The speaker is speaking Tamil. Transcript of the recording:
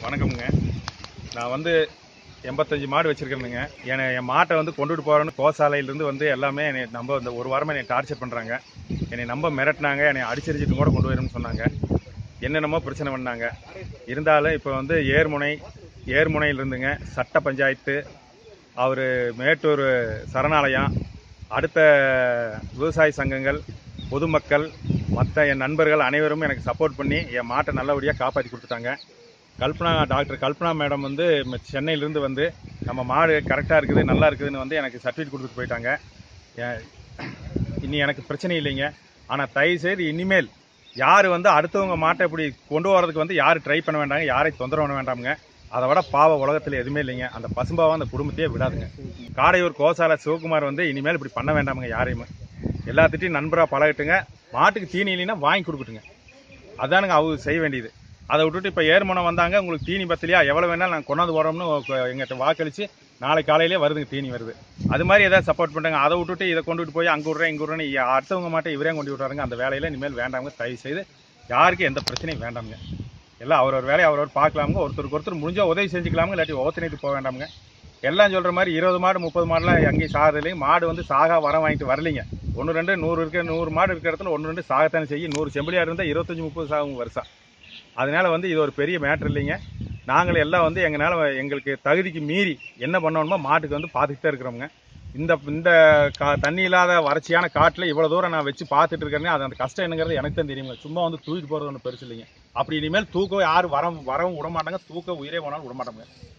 வணக்கமுங்க நான் வந்து எண்பத்தஞ்சு மாடு வச்சிருக்கேனுங்க என்னை என் மாட்டை வந்து கொண்டுட்டு போகிறேன்னு கோசாலையிலேருந்து வந்து எல்லாமே என்னை நம்ப இந்த ஒரு வாரமாக என்னை டார்ச்சர் பண்ணுறாங்க என்னை நம்ப மிரட்டினாங்க என்னை அடிச்சரிச்சிட்டு கூட கொண்டு வரணும்னு சொன்னாங்க என்னென்னமோ பிரச்சனை பண்ணாங்க இருந்தாலும் இப்போ வந்து ஏர்முனை ஏர்முனையில் இருந்துங்க சட்ட பஞ்சாயத்து அவர் மேட்டூர் சரணாலயம் அடுத்த விவசாய சங்கங்கள் பொதுமக்கள் மற்ற என் நண்பர்கள் அனைவரும் எனக்கு சப்போர்ட் பண்ணி என் மாட்டை நல்லபடியாக காப்பாற்றி கொடுத்துட்டாங்க கல்பனா டாக்டர் கல்பனா மேடம் வந்து ம- சென்னையிலேருந்து வந்து நம்ம மாடு கரெக்டாக இருக்குது நல்லா இருக்குதுன்னு வந்து எனக்கு சர்டிஃபிகேட் கொடுத்துட்டு போயிட்டாங்க ஏன், இனி எனக்கு பிரச்சனை இல்லைங்க ஆனால் தயவு செய்து இனிமேல் யார் வந்து அடுத்தவங்க மாட்டை இப்படி கொண்டு வரதுக்கு வந்து யார் ட்ரை பண்ண வேண்டாங்க யாரையும் தொந்தரவு பண்ண வேண்டாமுங்க அதை விட பாவ உலகத்தில் எதுவுமே இல்லைங்க அந்த பசும்பாவை அந்த குடும்பத்தையே விடாதுங்க காடையூர் கோசால சிவகுமார் வந்து இனிமேல் இப்படி பண்ண வேண்டாமுங்க யாரையுமே எல்லாத்திட்டையும் நண்பராக பழகட்டுங்க மாட்டுக்கு தீனி இல்லைன்னா வாங்கி கொடுக்கட்டுங்க அதானுங்க அவங்க செய்ய வேண்டியது அதை விட்டுட்டு இப்போ ஏர்மனம் வந்தாங்க உங்களுக்கு தீனி பத்தலையா எவ்வளோ வேணாலும் நாங்கள் கொண்டாந்து போகிறோம்னு எங்கிட்ட வாக்களித்து நாளை காலையிலே வருதுங்க தீனி வருது அது மாதிரி ஏதாவது சப்போர்ட் பண்ணுறாங்க அதை விட்டுட்டு இதை கொண்டுட்டு போய் அங்கே விட்றேன் இங்கே விட்றேன்னு அடுத்தவங்க மாட்டை இவரே கொண்டு விட்றாருங்க அந்த வேலையில் இனிமேல் வேண்டாங்க தயவு செய்து யாருக்கும் எந்த பிரச்சனையும் வேண்டாமுங்க எல்லாம் அவரவர் வேலையை அவரவர் பார்க்கலாமுங்க ஒருத்தருக்கு ஒருத்தர் முடிஞ்சா உதவி செஞ்சுக்கலாமுங்க இல்லாட்டி ஓத்தனைக்கு போக வேண்டாமுங்க எல்லாம் சொல்கிற மாதிரி இருபது மாடு முப்பது மாடுலாம் எங்கேயும் சாகதில்லைங்க மாடு வந்து சாகா வரம் வாங்கிட்டு வரலைங்க ஒன்று ரெண்டு நூறு இருக்க நூறு மாடு இருக்கிற இடத்துல ஒன்று ரெண்டு சாகத்தானே செய்யும் நூறு செம்பிளியாக இருந்தால் இருபத்தஞ்சி முப்பது சாகும் வருஷம் அதனால வந்து இது ஒரு பெரிய மேட்ரு இல்லைங்க நாங்கள் எல்லாம் வந்து எங்களால் எங்களுக்கு தகுதிக்கு மீறி என்ன பண்ணணுமோ மாட்டுக்கு வந்து பார்த்துக்கிட்டு தான் இருக்கிறோமுங்க இந்த இந்த கா தண்ணி இல்லாத வறட்சியான காட்டில் இவ்வளோ தூரம் நான் வச்சு பார்த்துட்டு இருக்கிறேன்னு அது அந்த கஷ்டம் என்னங்கிறது எனக்கு தான் தெரியுங்க சும்மா வந்து தூக்கிட்டு போகிறது ஒன்றும் பெருசு இல்லைங்க அப்படி இனிமேல் தூக்கம் யாரும் வர வரவும் விட மாட்டாங்க தூக்க உயிரே போனாலும் விட மாட்டாங்க